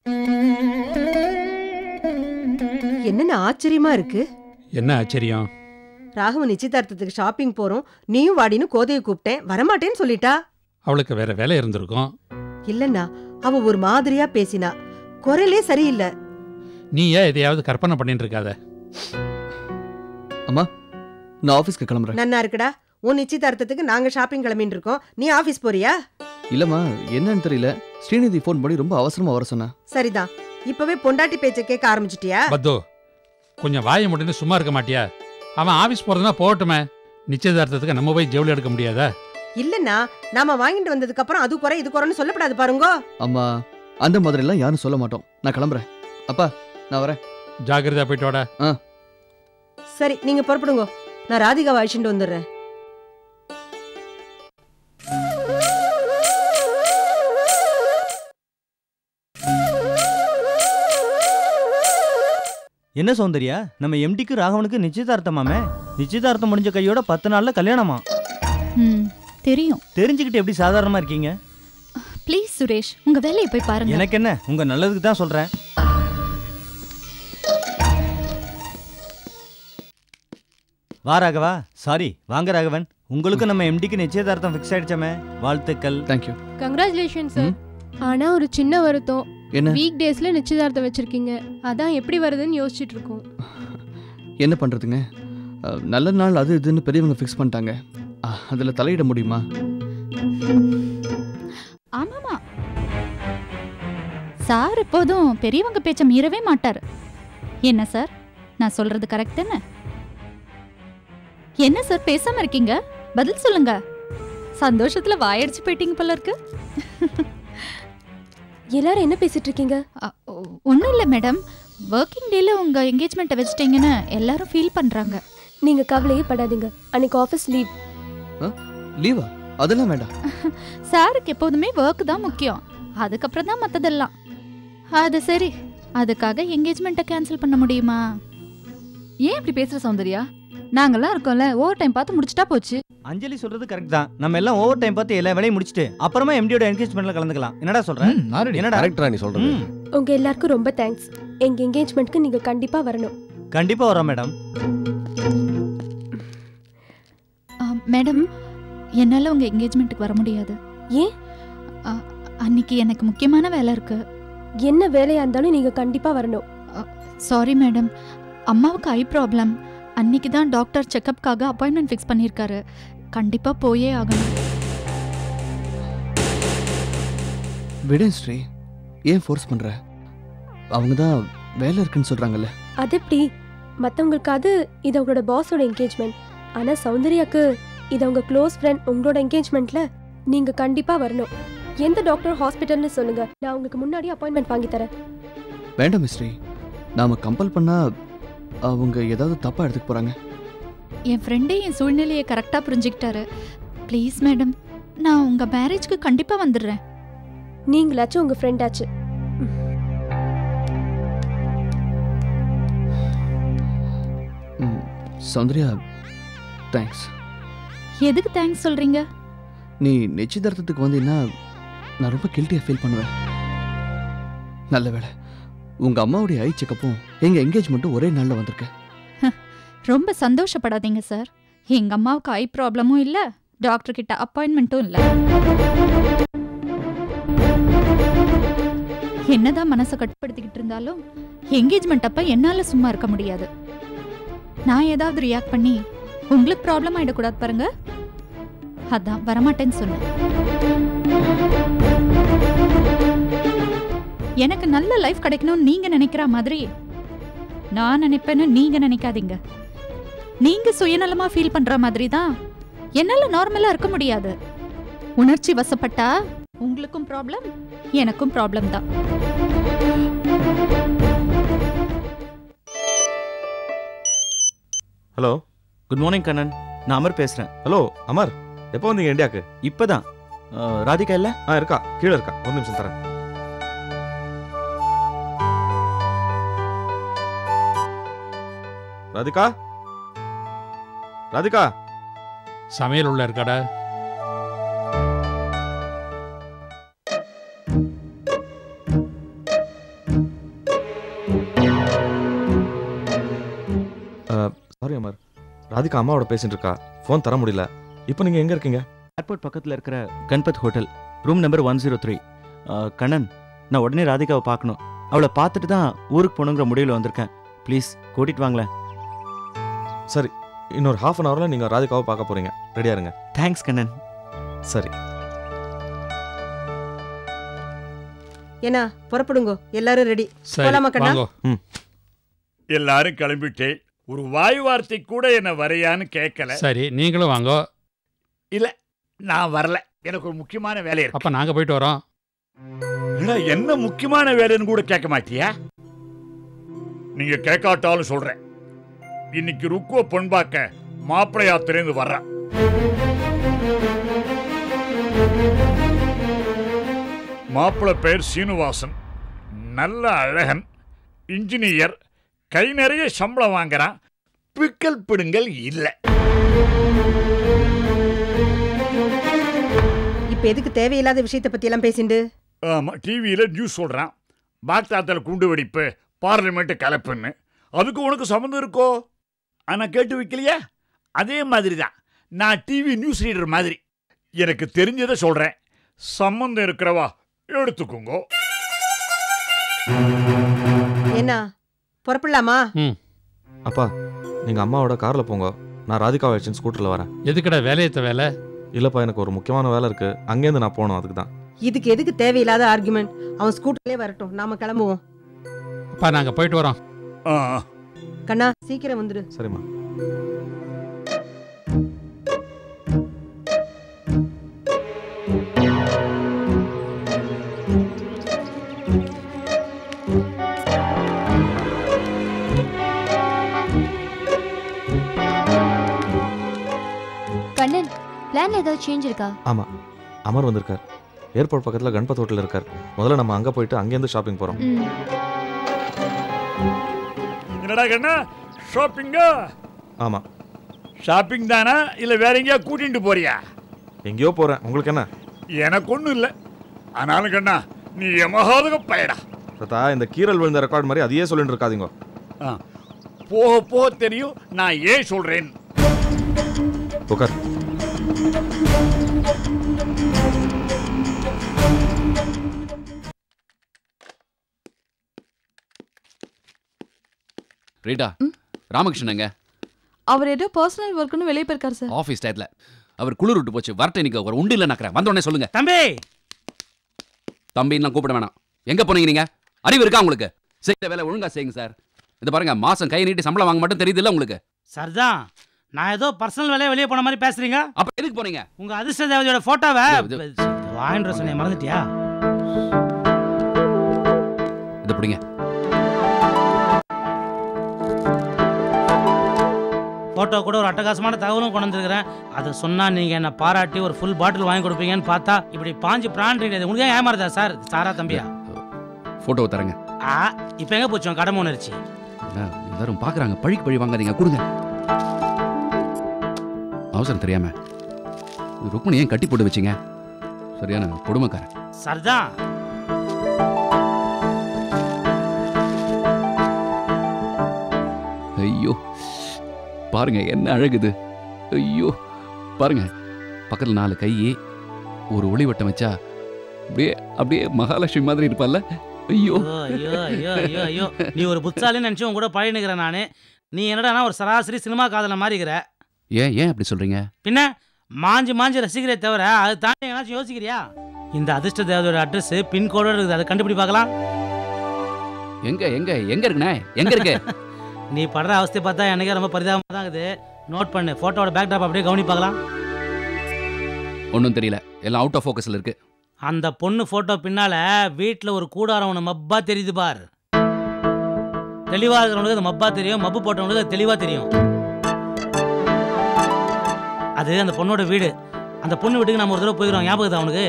என்னென்ன ஆச்சரியமா இருக்கு என்ன ஆச்சரியம் ராகவன் நிச்சயதார்த்தத்துக்கு ஷாப்பிங் போறோம் நீயும் வாடின்னு கோதையை கூப்பிட்டேன் வரமாட்டேன்னு சொல்லிட்டா அவளுக்கு வேற வேலை இருந்திருக்கும் இல்லண்ணா அவ ஒரு மாதிரியா பேசினா குரலே சரியில்லை நீ ஏன் எதையாவது கற்பனை பண்ணிட்டு இருக்காத நான் ஆஃபீஸ்க்கு கிளம்புறேன் நன்னா இருக்குடா உன் நிச்சயதார்த்தத்துக்கு நாங்க ஷாப்பிங் கிளம்பின்னு இருக்கோம் நீ ஆபீஸ் போறியா இல்லம்மா என்னன்னு தெரியல ஸ்ரீநிதி ஃபோன் பண்ணி ரொம்ப அவசரமா வர சொன்னா சரிதான் இப்பவே பொண்டாட்டி பேச்ச கேட்க ஆரம்பிச்சிட்டியா பத்து கொஞ்சம் வாயை முடிந்து சும்மா இருக்க மாட்டியா அவன் ஆபீஸ் போறதுனா போகட்டுமே நிச்சயதார்த்தத்துக்கு நம்ம போய் ஜவுளி எடுக்க முடியாதா இல்லண்ணா நாம வாங்கிட்டு வந்ததுக்கு அப்புறம் அது குறை இது குறைன்னு சொல்லப்படாது பாருங்க அம்மா அந்த மாதிரி எல்லாம் யாரும் சொல்ல மாட்டோம் நான் கிளம்புறேன் அப்பா நான் வரேன் ஜாக்கிரதா போயிட்டு வாடா சரி நீங்க புறப்படுங்க நான் ராதிகாவை அழிச்சுட்டு வந்துடுறேன் என்ன சௌந்தர்யா நம்ம எம்டிக்கு ராகவனுக்கு நிச்சயதார்த்தமாமே நிச்சயதார்த்தம் முடிஞ்ச கையோட பத்து நாள்ல கல்யாணமா ம் தெரியும் தெரிஞ்சுக்கிட்டு எப்படி சாதாரணமா இருக்கீங்க ப்ளீஸ் சுரேஷ் உங்க வேலையை போய் பாருங்க எனக்கு என்ன உங்க நல்லதுக்கு தான் சொல்றேன் வா ராகவா சாரி வாங்க ராகவன் உங்களுக்கு நம்ம எம்டிக்கு நிச்சயதார்த்தம் ஃபிக்ஸ் ஆயிடுச்சாமே வாழ்த்துக்கள் தேங்க்யூ கங்க்ராச்சுலேஷன் சார் ஆனா ஒரு சின்ன வருத்தம் என்ன வீக் டேஸ்ல நிச்சயதார்த்தம் வச்சிருக்கீங்க அதான் எப்படி வருதுன்னு யோசிச்சுட்டு இருக்கோம் என்ன பண்றதுங்க அஹ், நல்ல நாள் அது இதுன்னு பெரியவங்க ஃபிக்ஸ் பண்ணிட்டாங்க அஹ், அதுல தலையிட முடியுமா ஆமாமா சார் எப்போதும் பெரியவங்க பேச்ச மீறவே மாட்டார் என்ன சார் நான் சொல்றது கரெக்ட் தானே என்ன சார் பேசாம இருக்கீங்க பதில் சொல்லுங்க சந்தோஷத்துல வாயடிச்சு போயிட்டீங்க போல இருக்கு எல்லாரும் என்ன பேசிட்டு இருக்கீங்க ஒன்றும் இல்லை மேடம் ஒர்க்கிங் டேல உங்க என்கேஜ்மெண்ட்டை வச்சுட்டீங்கன்னு எல்லாரும் ஃபீல் பண்றாங்க நீங்க கவலையே படாதீங்க அன்னைக்கு ஆஃபீஸ் லீவ் லீவா அதெல்லாம் வேண்டாம் சாருக்கு எப்போதுமே ஒர்க் தான் முக்கியம் அதுக்கப்புறம் தான் மற்றதெல்லாம் அது சரி அதுக்காக என்கேஜ்மெண்ட்டை கேன்சல் பண்ண முடியுமா ஏன் இப்படி பேசுற சௌந்தர்யா நாங்கெல்லாம் இருக்கோம்ல ஓவர் டைம் பார்த்து முடிச்சிட்டா போச்சு அஞ்சலி சொல்றது கரெக்ட் தான் நம்ம எல்லாம் ஓவர் டைம் பார்த்து எல்லா வேலையும் முடிச்சுட்டு அப்புறமா எம்டியோட என்கேஜ்மெண்ட்ல கலந்துக்கலாம் என்னடா சொல்றேன் என்னடா கரெக்டா நீ சொல்றது ம், உங்க எல்லாருக்கும் ரொம்ப தேங்க்ஸ் எங்க என்கேஜ்மெண்ட்க்கு நீங்க கண்டிப்பா வரணும் கண்டிப்பா வரோம் மேடம் ஆ, மேடம் என்னால் உங்கள் என்கேஜ்மெண்ட்டுக்கு வர முடியாது ஏன்? ஆ, அன்னைக்கு எனக்கு முக்கியமான வேலை இருக்கு என்ன வேலையா இருந்தாலும் நீங்க கண்டிப்பா வரணும் சாரி மேடம் அம்மாவுக்கு ஐ ப்ராப்ளம் அன்னைக்கு தான் டாக்டர் செக்கப்காக அப்பாயின்மெண்ட் ஃபிக்ஸ் பண்ணியிருக்காரு கண்டிப்பாக போயே ஆகணும் விடேன் ஸ்ரீ ஏன் ஃபோர்ஸ் பண்ற அவங்க தான் வேலை இருக்குன்னு சொல்றாங்கல்ல அது எப்படி மத்தவங்களுக்காவது இது உங்களோட பாஸோட என்கேஜ்மெண்ட் ஆனா சௌந்தர்யாக்கு இது உங்க க்ளோஸ் ஃப்ரெண்ட் உங்களோட என்கேஜ்மெண்ட்ல நீங்க கண்டிப்பா வரணும் எந்த டாக்டர் ஹாஸ்பிட்டல்னு சொல்லுங்க நான் உங்களுக்கு முன்னாடி அப்பாயின்மெண்ட் வாங்கி தரேன் வேண்டாம் மிஸ்ரீ நாம கம்பல் பண்ணா அவங்க ஏதாவது தப்பா எடுத்துக்க போறாங்க என் ஃப்ரெண்டே என் சூழ்நிலையை கரெக்டாக புரிஞ்சுக்கிட்டாரு ப்ளீஸ் மேடம் நான் உங்கள் மேரேஜ்க்கு கண்டிப்பாக வந்துடுறேன் நீங்களாச்சும் உங்க ஃப்ரெண்டாச்சு ம், சௌந்தர்யா தேங்க்ஸ் எதுக்கு தேங்க்ஸ் சொல்கிறீங்க நீ நிச்சயதார்த்தத்துக்கு வந்தீங்கன்னா நான் ரொம்ப கில்ட்டியாக ஃபீல் பண்ணுவேன் நல்ல வேளை உங்க அம்மாவுடைய ஐ செக்கப்பும் எங்க என்கேஜ்மெண்ட்டும் ஒரே நாள்ல வந்திருக்கு ரொம்ப சந்தோஷப்படாதீங்க சார் எங்கள் அம்மாவுக்கு ஐ ப்ராப்ளமும் இல்லை டாக்டர் கிட்ட அப்பாயின்மெண்ட்டும் இல்லை என்னதான் மனசை கட்டுப்படுத்திக்கிட்டு இருந்தாலும் என்கேஜ்மெண்ட் அப்ப என்னால சும்மா இருக்க முடியாது நான் ஏதாவது ரியாக்ட் பண்ணி உங்களுக்கு ப்ராப்ளம் ஆயிடக்கூடாது பாருங்க அதான் வரமாட்டேன்னு சொன்னேன் எனக்கு நல்ல லைஃப் கிடைக்கணும்னு நீங்க நினைக்கிற மாதிரி நான் நினைப்பேன்னு நீங்க நினைக்காதீங்க நீங்க சுயநலமா ஃபீல் பண்ற மாதிரி தான் என்னால நார்மலா இருக்க முடியாது உணர்ச்சி வசப்பட்டா உங்களுக்கும் ப்ராப்ளம் எனக்கும் ப்ராப்ளம் தான் ஹலோ குட் மார்னிங் கண்ணன் நான் அமர் பேசுறேன் ஹலோ அமர் எப்போ வந்தீங்க இந்தியாக்கு இப்பதான் அஹ், ராதிகா இல்ல ஆ இருக்கா கீழே இருக்கா ஒரு நிமிஷம் தரேன் ராதிகா ராதிகா சமையல் உள்ள இருக்காடா ராதிகா அம்மாவோட பேசிட்டு இருக்கா ஃபோன் தர முடியல இப்போ நீங்கள் எங்கே இருக்கீங்க ஏர்போர்ட் பக்கத்தில் இருக்கிற Ganpat hotel room number one zero three Kannan நான் உடனே ராதிகாவை பார்க்கணும் அவளை பார்த்துட்டு தான் ஊருக்கு போகணுங்கிற முடிவில் வந்திருக்கேன் ப்ளீஸ் கூட்டிட்டு வாங்களேன் சரி இன்னொரு ஹாஃப் அன் ஹவரில் நீங்கள் ராதிகாவை பார்க்க போகிறீங்க ரெடியா இருங்க தேங்க்ஸ் கண்ணன் சரி ஏன்னா புறப்படுங்கோ எல்லாரும் ரெடி சரி போலாமா கண்ணா? வாங்கோ எல்லாரும் கிளம்பிட்டே ஒரு வாய் வார்த்தை கூட என்ன வரையான்னு கேட்கல சரி நீங்களும் வாங்கோ நான் வரல எனக்கு ஒரு முக்கியமான வேலை இருக்கு அப்ப நாங்க போயிட்டு வரோம் என்னடா, என்ன முக்கியமான வேலைன்னு கூட கேட்க மாட்டியா நீங்க கேட்காட்டாலும் சொல்றேன் இன்னைக்கு ருக்குவ பொன் பார்க்க மாப்பிள்ளை யாத்திரைந்து வர்றேன் மாப்பிள்ளை பெயர் சீனிவாசன் நல்ல அழகன் இன்ஜினியர் கை நிறைய சம்பளம் வாங்குறான் பிக்கல் பிடுங்கல் இல்லை இப்ப எதுக்கு தேவையில்லாத விஷயத்தை பத்தி எல்லாம் பேசிண்டு ஆமா டிவியில் நியூஸ் சொல்கிறான் பாக்தாத்தில் குண்டு வெடிப்பு பார்லிமெண்ட் கலப்புன்னு அதுக்கு உனக்கு சம்மந்தம் இருக்கோ ஆனால் கேட்டு வைக்கலையா அதே மாதிரி தான் நான் டிவி நியூஸ் ரீடர் மாதிரி எனக்கு தெரிஞ்சதை சொல்கிறேன் சம்மந்தம் இருக்கிறவா எடுத்துக்கோங்க என்ன புறப்படலாமா அப்பா நீங்கள் அம்மாவோட காரில் போங்க நான் ராதிகா வச்சுன்னு ஸ்கூட்டரில் வரேன் எதுக்குடா வேலையத்த வேலை இல்லைப்பா எனக்கு ஒரு முக்கியமான வேலை இருக்குது அங்கேருந்து நான் போகணும் அதுக்கு தான் இதுக்கு எதுக்கு தேவையில்லாத ஆர்குமெண்ட் அவன் ஸ்கூட்டர்லயே வரட்டும் நாம கிளம்புவோம் அப்பா நாங்க போயிட்டு வரோம் ஆ கண்ணா சீக்கிரம் வந்துடு சரிம்மா கண்ணன் பிளான்ல ஏதாவது சேஞ்ச் இருக்கா ஆமாம் அமர் வந்திருக்கார் ஏர்போர்ட் பக்கத்தில் கணபத் ஹோட்டல் இருக்கார் முதல்ல நம்ம அங்கே போயிட்டு அங்கேருந்து ஷாப்பிங் போகிறோம் ம் என்னடா கண்ணா ஷாப்பிங்கா ஆமாம் ஷாப்பிங் தானா இல்லை வேற எங்கேயா கூட்டிட்டு போறியா எங்கேயோ போகிறேன் உங்களுக்கு என்ன எனக்கு ஒன்றும் இல்லை ஆனாலும் கண்ணா நீ எமகாதக பயடா தாத்தா இந்த கீரல் விழுந்த ரெக்கார்ட் மாதிரி அதையே சொல்லிட்டு இருக்காதீங்க ஆ. போக போக தெரியும் நான் ஏன் சொல்றேன் உட்கார் ரீட்டா ராமகிருஷ்ணன் எங்க அவர் ஏதோ பர்சனல் ஒர்க்குன்னு வெளியே போயிருக்காரு சார் ஆஃபீஸ் டயத்தில் அவர் குளிர் விட்டு போச்சு வரட்டே நீங்க ஒரு உண்டு இல்லை நக்கிறேன் வந்த உடனே சொல்லுங்க தம்பி தம்பின்லாம் கூப்பிட வேணாம் எங்க போனீங்க நீங்க அறிவு இருக்கா உங்களுக்கு செய்யற வேலை ஒழுங்கா செய்யுங்க சார் இது பாருங்க மாசம் கை நீட்டி சம்பளம் வாங்க மட்டும் தெரியுது இல்ல உங்களுக்கு சரிதான் நான் ஏதோ பர்சனல் வேலையை வெளியே போன மாதிரி பேசுறீங்க அப்ப எதுக்கு போனீங்க உங்க அதிர்ஷ்ட தேவதையோட போட்டோவை இது- வாங்கிட்டு வர சொன்னேன் மறந்துட்டியா இதை பிடிங்க போட்டோ கூட ஒரு அட்டகாசமான தகவலும் கொண்டு வந்திருக்கிறேன் அதை சொன்னா நீங்க என்ன பாராட்டி ஒரு ஃபுல் பாட்டில் வாங்கி கொடுப்பீங்கன்னு பார்த்தா இப்படி பாஞ்சு பிராண்ட்றீங்க உங்களுக்கு ஏன் ஏமாறுதா சார் சாரா தம்பியா போட்டோ தரங்க ஆ இப்போ எங்க போச்சு உன் கடமை உணர்ச்சி என்ன, எல்லாரும் பாக்குறாங்க பழிக்கு பழி வாங்காதீங்க கொடுங்க அவசரம் தெரியாம இது ருக்மணி ஏன் கட்டி போட்டு வச்சீங்க சரியான கொடுமைக்காரன் சரிதான் ஐயோ பாருங்க என்ன அழகுது ஐயோ பாருங்க பக்கத்துல நாலு கை ஒரு ஒளிவட்டம் வச்சா அப்படியே அப்படியே மகாலட்சுமி மாதிரி இருப்பால்ல ஐயோ ஐயோ ஐயோ ஐயோ ஐயோ நீ ஒரு புத்தாலின்னு நினச்சி உன் கூட பழகினுக்கிறேன் நான் நீ என்னடானா ஒரு சராசரி சினிமா காதல மாதிரி இருக்கிற ஏன் ஏன் அப்படி சொல்றீங்க பின்ன மாஞ்சி மாஞ்சி ரசிக்கிறே தவிர அது தாண்டி எங்கேயாச்சும் யோசிக்கிறியா இந்த அதிர்ஷ்ட தேவதையோட அட்ரஸ் பின்கோடோட இருக்குது அதை கண்டுபிடி பார்க்கலாம் எங்க எங்க எங்க இருக்குண்ணே எங்க இருக்கு நீ படுற அவஸ்தை பார்த்தா எனக்கே ரொம்ப பரிதாபமாக தான் இருக்குது நோட் பண்ணு ஃபோட்டோட பேக்டாப் அப்படியே கவனி பார்க்கலாம் ஒன்றும் தெரியல எல்லாம் அவுட் ஆஃப் ஃபோக்கஸ்ல இருக்கு அந்த பொண்ணு ஃபோட்டோ பின்னால வீட்டில் ஒரு கூடாரம் ஒன்று மப்பா தெரியுது பார் தெளிவாக இருக்கிறவனுக்கு அது மப்பா தெரியும் மப்பு போட்டவனுக்கு அது தெளிவாக தெரியும் அது அந்த பொண்ணோட வீடு அந்த பொண்ணு வீட்டுக்கு நம்ம ஒரு தடவை போயிடுறோம் ஞாபகம் இருக்கா அவனுக்கு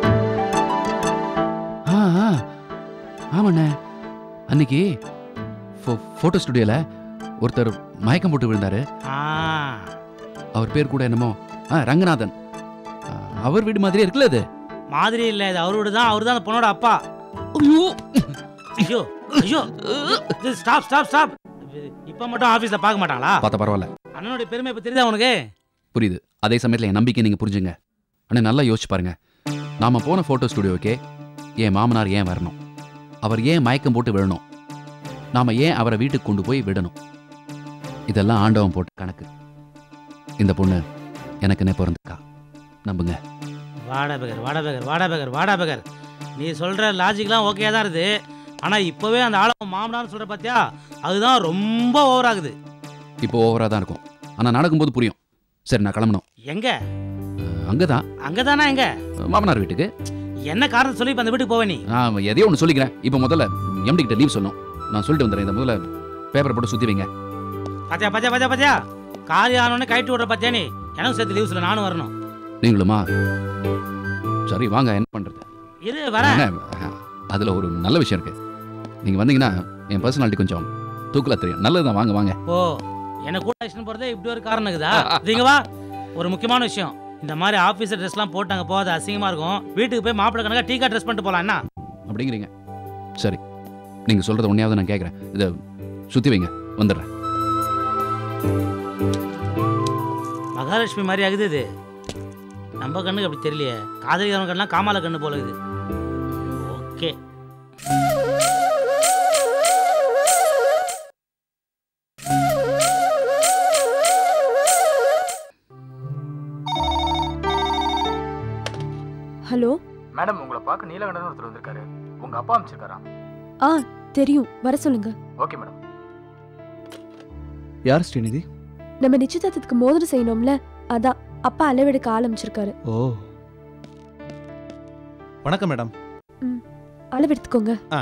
ஆ ஆ. ஆமாண்ணே அன்னைக்கு ஃபோட்டோ ஸ்டுடியோல ஒருத்தர் மயக்கம் போட்டு விழுந்தாரு ஆ அவர் பேர் கூட என்னமோ ஆ ரங்கநாதன் ஆ, அவர் வீடு மாதிரியே இருக்குல்ல அது மாதிரி இல்லை இது அவர் வீடு தான் அவர் தான் அந்த பொண்ணோட அப்பா ஐயோ ஐயோ ஸ்டாப் ஸ்டாப் ஸ்டாப் இப்போ மட்டும் ஆஃபீஸில் பார்க்க மாட்டாங்களா பார்த்தா பரவாயில்ல அண்ணனுடைய பெருமை இப்போ தெரியுதா உனக்கு புரியுது அதே சமயத்தில் என் நம்பிக்கை நீங்கள் புரிஞ்சுங்க அண்ணே நல்லா யோசிச்சு பாருங்க நாம போன ஃபோட்டோ ஸ்டுடியோக்கே என் மாமனார் ஏன் வரணும் அவர் ஏன் மயக்கம் போட்டு விழணும் நாம ஏன் அவரை வீட்டுக்கு கொண்டு போய் விடணும் இதெல்லாம் ஆண்டவன் போட்ட கணக்கு இந்த பொண்ணு எனக்குன்னே பிறந்திருக்கா நம்புங்க வாடா பேகர் வாடா பேகர் வாடா பேகர் வாடா பேகர் நீ சொல்கிற லாஜிக்லாம் ஓகே தான் இருக்குது ஆனால் இப்போவே அந்த ஆளை உன் மாமனார்னு சொல்கிற பார்த்தியா அதுதான் ரொம்ப ஓவர் ஆகுது இப்போ ஓவராக தான் இருக்கும் ஆனால் நடக்கும்போது புரியும் சரி நான் கிளம்பணும் எங்கே அங்கே தான் அங்கே தானே எங்கே மாமனார் வீட்டுக்கு என்ன காரணம் சொல்லி இப்போ அந்த வீட்டுக்கு போவே நீ நான் எதையோ ஒன்று சொல்லிக்கிறேன் இப்போ முதல்ல எம்டி கிட்ட லீவ் சொல்லணும் நான் சொல்லிட்டு வந்துடுறேன் இந்த முதல்ல பேப்பரை போட்டு சுற்றி வைங்க பாத்தியா பாத்தியா பாத்தியா பாத்தியா காரியம் ஆனோடனே கைட்டு விடுற பார்த்தியா நீ எனக்கு சேர்த்து லீவ் சொல்ல நானும் வரணும் நீங்களுமா சரி வாங்க என்ன பண்ணுறது இரு வரேன் அதில் ஒரு நல்ல விஷயம் இருக்கு நீங்கள் வந்தீங்கன்னா என் பர்சனாலிட்டி கொஞ்சம் தூக்கலா தெரியும் நல்லது தான் வாங்க வாங்க ஓ என்ன கூட ஆக்ஷன் போகிறதே இப்படி ஒரு காரணம் இருக்குதா நீங்க வா ஒரு முக்கியமான விஷயம் இந்த மாதிரி ஆஃபீஸர் ட்ரெஸ்லாம் போட்டாங்க போகாது அசிங்கமாக இருக்கும் வீட்டுக்கு போய் மாப்பிள்ளை கணக்கா டீக்கா ட்ரெஸ் பண்ணிட்டு போகலாம் என்ன அப்படிங்கிறீங்க சரி நீங்கள் சொல்கிறத ஒன்றையாவது நான் கேட்குறேன் இதை சுற்றி வைங்க வந்துடுறேன் மகாலட்சுமி மாதிரி ஆகுது இது நம்ம கண்ணுக்கு அப்படி தெரியலையே காதலிக்கிறவங்க கண்ணெலாம் காமால கண்ணு போல இது ஓகே ஹலோ மேடம் உங்களை பார்க்க நீலகண்டன் ஒருத்தர் வந்திருக்காரு உங்க அப்பா அமைச்சிருக்காரா ஆ தெரியும் வர சொல்லுங்க ஓகே மேடம் யார் ஸ்ரீநிதி நம்ம நிச்சயதார்த்தத்துக்கு மோதிரம் செய்யணும்ல அதான் அப்பா அளவெடுக்க ஆரம்பிச்சிருக்காரு ஓ வணக்கம் மேடம் அளவெடுத்துக்கோங்க ஆ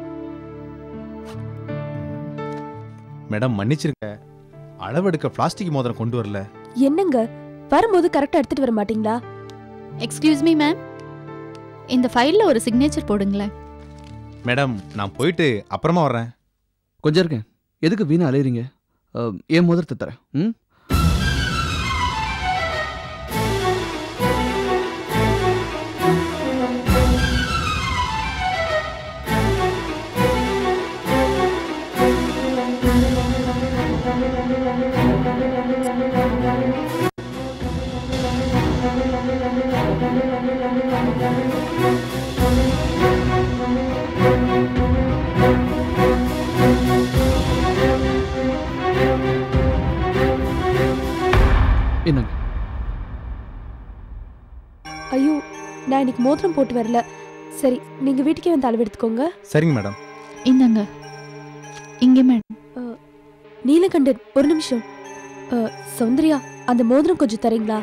மேடம் மன்னிச்சிருங்க அளவெடுக்க பிளாஸ்டிக் மோதிரம் கொண்டு வரல என்னங்க வரும்போது கரெக்டா எடுத்துட்டு வர மாட்டீங்களா எக்ஸ்கியூஸ் மீ மேம் இந்த ஃபைலில் ஒரு சிக்னேச்சர் போடுங்களேன் மேடம் நான் போயிட்டு அப்புறமா வர்றேன் கொஞ்சம் இருக்கேன் எதுக்கு வீணா அலையறீங்க அஹ், என் முதறத்தை தரேன் ம் என்னங்க ஐயோ நான் இன்னைக்கு மோதிரம் போட்டு வரல சரி நீங்க வீட்டுக்கே வந்து அளவெடுத்துக்கோங்க சரிங்க மேடம் இந்தாங்க இங்கே மேடம் நீலகண்டன் ஒரு நிமிஷம் அ, சௌந்தர்யா அந்த மோதிரம் கொஞ்சம் தரீங்களா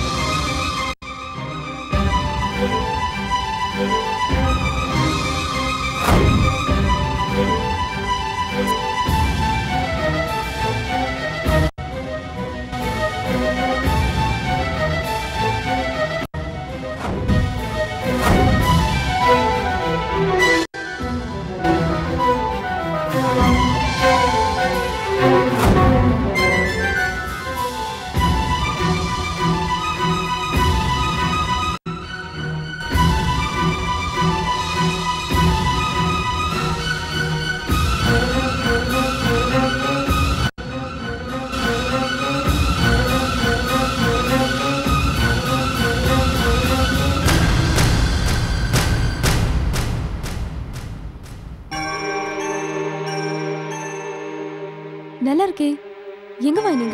நல்லா இருக்கே எங்க வாங்கினீங்க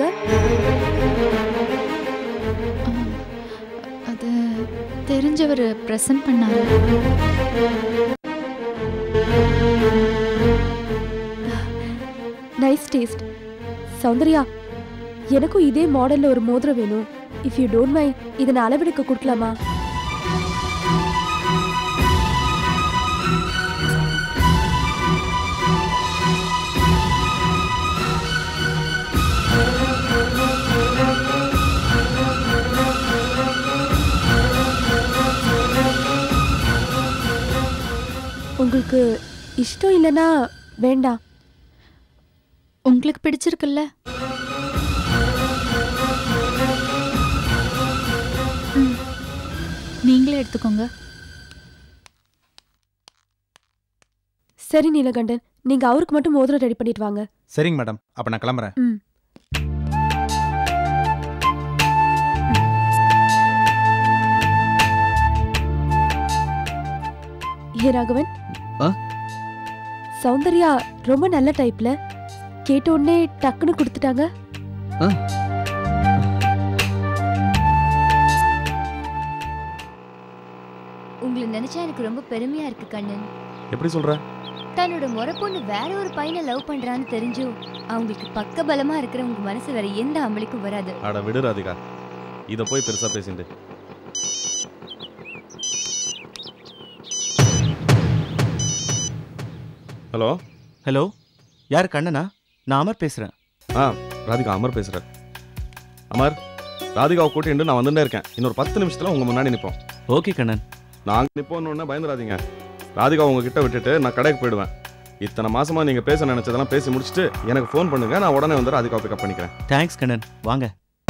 அது தெரிஞ்சவர் ப்ரெசன்ட் பண்ணாரு நைஸ் டேஸ்ட் சௌந்தர்யா எனக்கும் இதே மாடல்ல ஒரு மோதிரம் வேணும் இஃப் யூ டோன்ட் மைண்ட் இதை நான் அளவெடுக்க கொடுக்கலாமா உங்களுக்கு இஷ்டம் இல்லைன்னா வேண்டாம் உங்களுக்கு பிடிச்சிருக்குல்ல ம். நீங்களே எடுத்துக்கோங்க சரி நீலகண்டன் நீங்க அவருக்கு மட்டும் மோதிரம் ரெடி பண்ணிட்டு வாங்க சரிங்க மேடம் அப்ப நான் கிளம்புறேன் ம் ஹே ராகவன் ஆ? சௌந்தர்யா ரொம்ப நல்ல டைப்ல கேட்ட உடனே டக்குன்னு கொடுத்துட்டாங்க ஆ உங்களை நினைச்சா எனக்கு ரொம்ப பெருமையா இருக்கு கண்ணன் எப்படி சொல்ற தன்னோட முறை பொண்ணு வேற ஒரு பையனை லவ் பண்றான்னு தெரிஞ்சும் அவங்களுக்கு பக்க பலமா இருக்கிற உங்க மனசு வேற எந்த ஆம்பளைக்கும் வராது அட விடு ராதிகா இதை போய் பெருசா பேசிட்டு ஹலோ ஹலோ யார் கண்ணனா நான் அமர் பேசுறேன் ஆ ராதிகா அமர் பேசுகிறேன் அமர் ராதிகாவை கூட்டிட்டு நான் வந்துட்டே இருக்கேன் இன்னொரு பத்து நிமிஷத்தில் உங்கள் முன்னாடி நிற்போம் ஓகே கண்ணன் நாங்கள் நிற்போன்னு பயந்துடாதீங்க ராதிகா உங்ககிட்ட விட்டுட்டு நான் கடைக்கு போயிடுவேன் இத்தனை மாசமா நீங்க பேச நினைச்சதெல்லாம் பேசி முடிச்சுட்டு எனக்கு ஃபோன் பண்ணுங்க நான் உடனே வந்து ராதிகா பிக்கப் பண்ணிக்கிறேன் தேங்க்ஸ் கண்ணன் வாங்க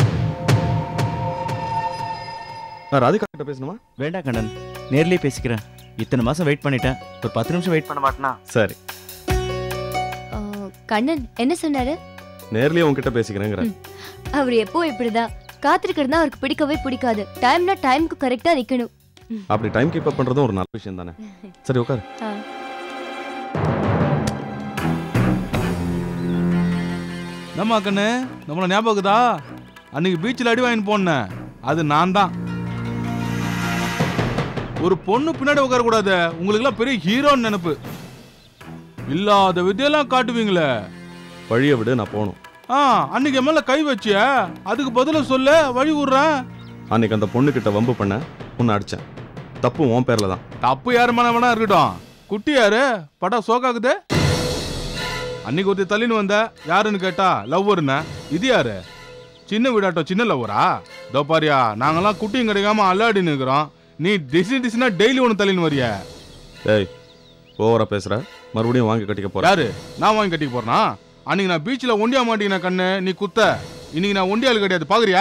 நான் ராதிகா கிட்ட பேசணுமா வேண்டாம் கண்ணன் நேர்லயே பேசிக்கிறேன் இத்தனை மாசம் வெயிட் பண்ணிட்டேன் ஒரு பத்து நிமிஷம் வெயிட் பண்ண மாட்டேனா சரி ஆ, கண்ணன் என்ன சொன்னாரு நேர்லயே உங்ககிட்ட பேசிக்கிறேங்கிறேன் அவர் எப்போ இப்படிதான் காத்திருக்கிறதுனா அவருக்கு பிடிக்கவே பிடிக்காது டைம்னா டைம்க்கு கரெக்டா நிக்கணும் அப்படி டைம் கீப் அப் பண்றதும் ஒரு நல்ல விஷயம் தானே சரி உட்காரு ஆ. நம்ம கண்ணு நம்மள ஞாபகம் இருக்குதா அன்னைக்கு பீச்சில் அடி வாங்கிட்டு போனேன் அது நான் தான் ஒரு பொண்ணு பின்னாடி உட்கார கூடாது உங்களுக்குலாம் பெரிய ஹீரோன்னு நினைப்பு இல்லாத வித்தையெல்லாம் காட்டுவீங்களே வழியை விடு நான் போகணும் ஆ அன்னைக்கு என் மேல கை வச்சிய அதுக்கு பதில சொல்ல வழி விடுறேன் அன்னைக்கு அந்த பொண்ணு கிட்ட வம்பு பண்ண உன்னை அடிச்சேன் தப்பு உன் பேர்ல தான் தப்பு யாரு மேல வேணா இருக்கட்டும் குட்டி யாரு படம் சோக்காக்குது அன்னைக்கு ஒருத்தி தள்ளின்னு வந்த யாருன்னு கேட்டா லவ்வர்னு இது யாரு சின்ன வீடாட்டம் சின்ன லவ்வரா இதோ பாரியா நாங்கெல்லாம் குட்டியும் கிடைக்காம அல்லாடின்னு இருக்கிறோம் நீ டிசி டிசினா டெய்லி ஒன்று தள்ளின்னு வரிய ஏய் ஓவரா பேசுற மறுபடியும் வாங்கி கட்டிக்க போற யாரு நான் வாங்கி கட்டிக்க போறேனா அன்னைக்கு நான் பீச்சில் ஒண்டியா மாட்டீங்க கண்ணு நீ குத்த இன்னைக்கு நான் ஒண்டியாள் கிடையாது பாக்குறியா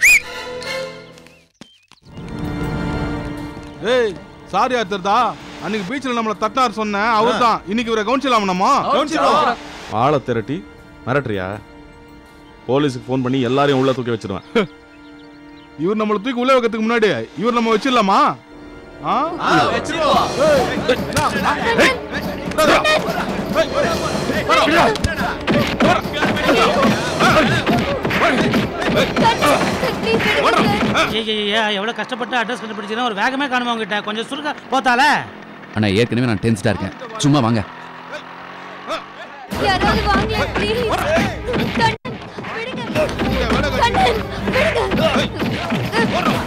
ஏய் சாரி ஆத்தர்தா அன்னைக்கு பீச்சில் நம்மள தட்டார் சொன்னேன் அவர் தான் இன்னைக்கு இவரை கவுன்சில் நம்ம ஆளை திரட்டி மிரட்டுறியா போலீஸுக்கு ஃபோன் பண்ணி எல்லாரையும் உள்ள தூக்கி வச்சிருவேன் இவர் நம்மள தூக்கி உள்ள வைக்கிறதுக்கு முன்னாடி இவர் நம்ம வச்சிடலாமா ஆ? ஏய், ஏய், ஐயா எவ்வளோ கஷ்டப்பட்டு அட்ரஸ் கண்டுபிடிச்சினா ஒரு வேகமே காணுமா உங்ககிட்ட கொஞ்சம் சுருக்க போத்தால அண்ணா ஏற்கனவே நான் டென்ஸ்டா இருக்கேன் சும்மா வாங்க யாராவது வாங்க ப்ளீஸ் கண்ணன் விடுங்க கண்ணன் விடுங்க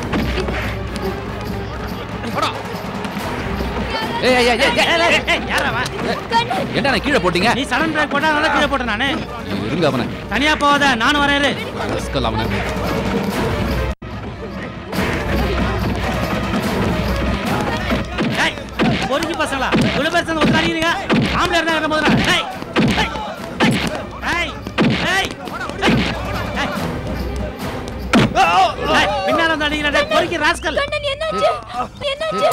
ஏய் ஏய் ஏய், ஏய், ஏய், யாரவா ஏன்டா நான் கீழே போட்டீங்க நீ சடன் பிரேக் போட்டா நல்லா கீழே போட்டேன் நானு இருங்க அவனை தனியா போகாத நானும் வரேன் இரு. ரஸ்கல் அவனை ஏய் பொறுக்கி பசங்களா இவ்வளவு பேர் சேர்ந்து ஒருத்தர் அடிக்கிறீங்க ஆம்பளை இருந்தா கட்ட போதுடா ஏய் ஏய், ஏய், ஏய், ஏய், ஏய். ஏய், பின்னால வந்து அடிக்கிறா பொறுக்கி ராஸ்கல் கண்ணன் என்னாச்சு என்னாச்சு